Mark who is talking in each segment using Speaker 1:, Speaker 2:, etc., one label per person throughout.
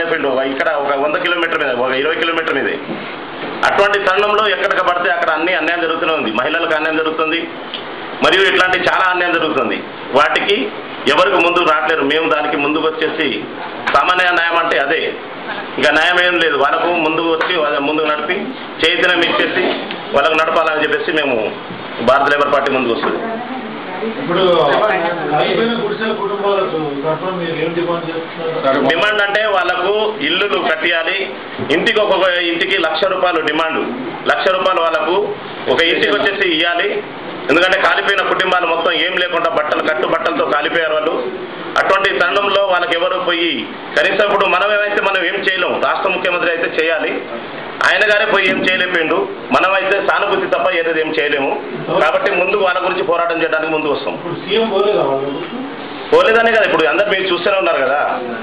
Speaker 1: మానేపిండు ఒక ఇక్కడ ఒక వంద కిలోమీటర్ మీద ఒక ఇరవై కిలోమీటర్ మీదే అటువంటి తరుణంలో ఎక్కడికి పడితే అక్కడ అన్ని అన్యాయం జరుగుతూనే ఉంది మహిళలకు అన్యాయం జరుగుతుంది మరియు ఇట్లాంటి చాలా అన్యాయం జరుగుతుంది వాటికి ఎవరికి ముందు రావట్లేరు మేము దానికి ముందుకు వచ్చేసి సామాన్య న్యాయం అంటే అదే ఇంకా న్యాయం ఏం లేదు వాళ్ళకు ముందుకు వచ్చి వాళ్ళ ముందుకు నడిపి చైతన్యం ఇచ్చేసి వాళ్ళకు నడపాలని చెప్పేసి మేము భారత లేబర్ పార్టీ ముందుకు వస్తుంది
Speaker 2: ఇప్పుడు అయిపోయిన గుడిసెల కుటుంబాలకు తరఫున మీరు ఏం డిమాండ్ చేస్తున్నారు
Speaker 1: డిమాండ్ అంటే వాళ్ళకు ఇల్లులు కట్టియాలి ఇంటికి ఒక్కొక్క ఇంటికి లక్ష రూపాయలు డిమాండ్ లక్ష రూపాయలు వాళ్ళకు ఒక ఇంటికి వచ్చేసి ఇవ్వాలి ఎందుకంటే కాలిపోయిన కుటుంబాలు మొత్తం ఏం లేకుండా బట్టలు కట్టు బట్టలతో కాలిపోయారు వాళ్ళు అటువంటి తరుణంలో వాళ్ళకి ఎవరు పోయి కనీసం ఇప్పుడు మనం ఏమైతే మనం ఏం చేయలేము రాష్ట్ర ముఖ్యమంత్రి అయితే చేయాలి ఆయన గారే పోయి ఏం చేయలేపిండు మనమైతే సానుభూతి తప్ప ఏదైతే ఏం చేయలేము కాబట్టి ముందు వాళ్ళ గురించి పోరాటం చేయడానికి ముందు వస్తాం
Speaker 2: ఇప్పుడు సీఎం పోలేదా వాళ్ళు
Speaker 1: పోలేదనే కదా ఇప్పుడు అందరు మీరు చూస్తూనే ఉన్నారు కదా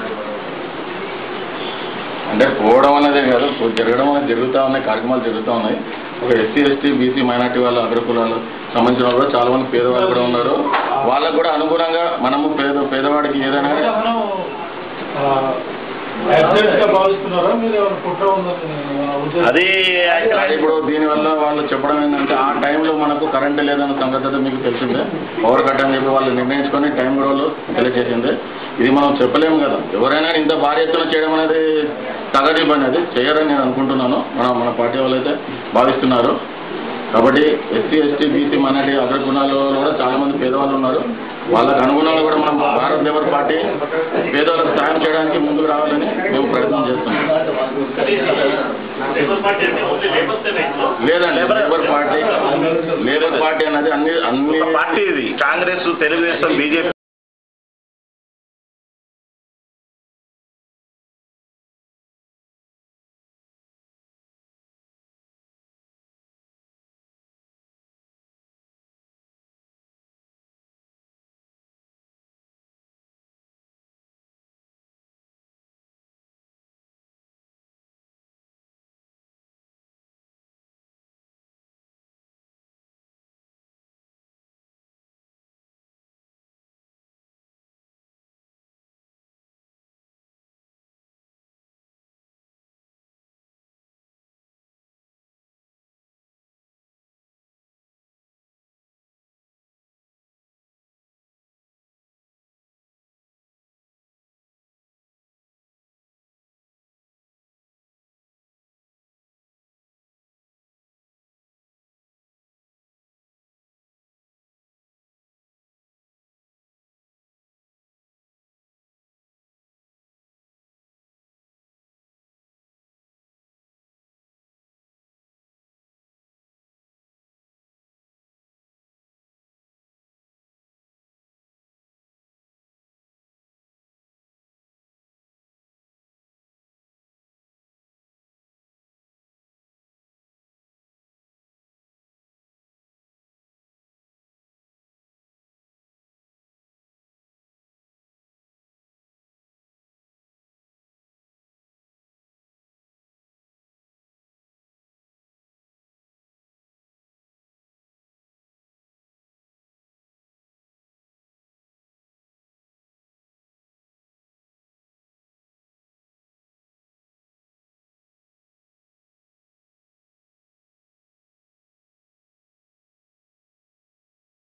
Speaker 3: అంటే పోవడం అనేది కాదు పో- జరగడం అనేది జరుగుతూ ఉన్నాయి కార్యక్రమాలు జరుగుతూ ఉన్నాయి ఒక ఎస్సీ ఎస్టీ బీసీ మైనార్టీ వాళ్ళ అగ్రకులాలు సంబంధించిన వాళ్ళు కూడా చాలా మంది పేదవాళ్ళు కూడా ఉన్నారు వాళ్ళకు కూడా అనుగుణంగా మనము పేద పేదవాడికి ఏదైనా
Speaker 2: మనం యాక్సిడెంట్ గా భావిస్తున్నారా మీరు ఏమైనా కుట్ర ఉందని నా ఉద్దేశం.
Speaker 1: అది
Speaker 3: అది ఇప్పుడు దీనివల్ల వాళ్ళు చెప్పడం ఏంటంటే ఆ టైంలో మనకు కరెంట్ లేదన్న సంగతి అయితే మీకు తెలిసిందే పవర్ కట్ అని చెప్పి వాళ్ళు నిర్ణయించుకొని టైం కూడా వాళ్ళు తెలియజేసింది ఇది మనం చెప్పలేము కదా ఎవరైనా ఇంత భారీ ఎత్తున చేయడం అనేది తగది పని అది చేయరని నేను అనుకుంటున్నాను మన మన పార్టీ వాళ్ళు అయితే భావిస్తున్నారు కాబట్టి ఎస్సీ ఎస్టీ బీసీ మైనార్టీ అగ్రకుణాల్లో కూడా చాలా మంది పేదవాళ్ళు ఉన్నారు వాళ్ళకు అనుగుణంగా కూడా మనం భారత్ లేబర్ పార్టీ పేదవాళ్ళకు సాయం చేయడానికి ముందుకు రావాలని మేము ప్రయత్నం చేస్తున్నాం లేదండి లేబర్ పార్టీ లేబర్ పార్టీ అనేది అన్ని అన్ని
Speaker 1: పార్టీ ఇది కాంగ్రెస్ తెలుగుదేశం బీజేపీ